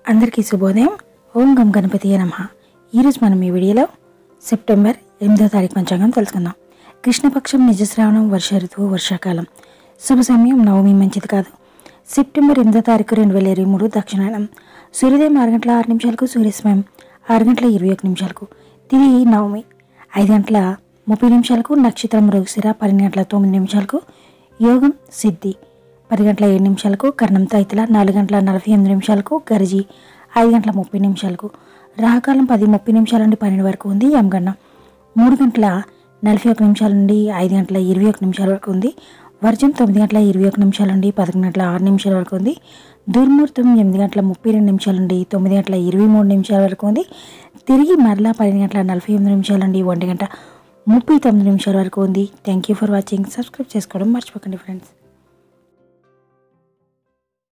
అందరికీ శుభోదయం ఓం గం గణపతి నమ ఈరోజు మనం ఈ వీడియోలో సెప్టెంబర్ ఎనిమిదో తారీఖు పంచాంగం తెలుసుకుందాం కృష్ణపక్షం నిజశ్రావణం వర్ష ఋతువు వర్షాకాలం శుభ సమయం నవమి మంచిది కాదు సెప్టెంబర్ ఎనిమిదో తారీఖు రెండు వేల ఇరవై మూడు దక్షిణాయనం సూర్యోదయం ఆరు గంటల ఆరు నిమిషాలకు సూర్యాస్తమయం ఆరు గంటల ఇరవై ఒక నిమిషాలకు తిరిగి నవమి ఐదు గంటల ముప్పై నిమిషాలకు నక్షత్రం రోగిసిర పన్నెండు గంటల తొమ్మిది నిమిషాలకు యోగం సిద్ధి పది గంటల ఏడు నిమిషాలకు కర్ణం తైతల నాలుగు గంటల నలభై ఎనిమిది నిమిషాలకు గరిజి ఐదు గంటల ముప్పై నిమిషాలకు రాహకాలం పది ముప్పై నిమిషాల నుండి పన్నెండు వరకు ఉంది యమగండం మూడు గంటల నలభై ఒక నిమిషాల నుండి ఐదు గంటల ఇరవై ఒక నిమిషాల వరకు ఉంది వర్జం తొమ్మిది గంటల ఇరవై ఒక నిమిషాల నుండి పదకొండు గంటల ఆరు నిమిషాల వరకు ఉంది దుర్ముహూర్తం ఎనిమిది గంటల ముప్పై రెండు నిమిషాల నుండి తొమ్మిది గంటల ఇరవై మూడు నిమిషాల వరకు ఉంది తిరిగి మరలా పన్నెండు గంటల నలభై ఎనిమిది నిమిషాల నుండి ఒంటి గంట ముప్పై తొమ్మిది నిమిషాల వరకు ఉంది thank you for watching subscribe చేసుకోవడం మర్చిపోకండి ఫ్రెండ్స్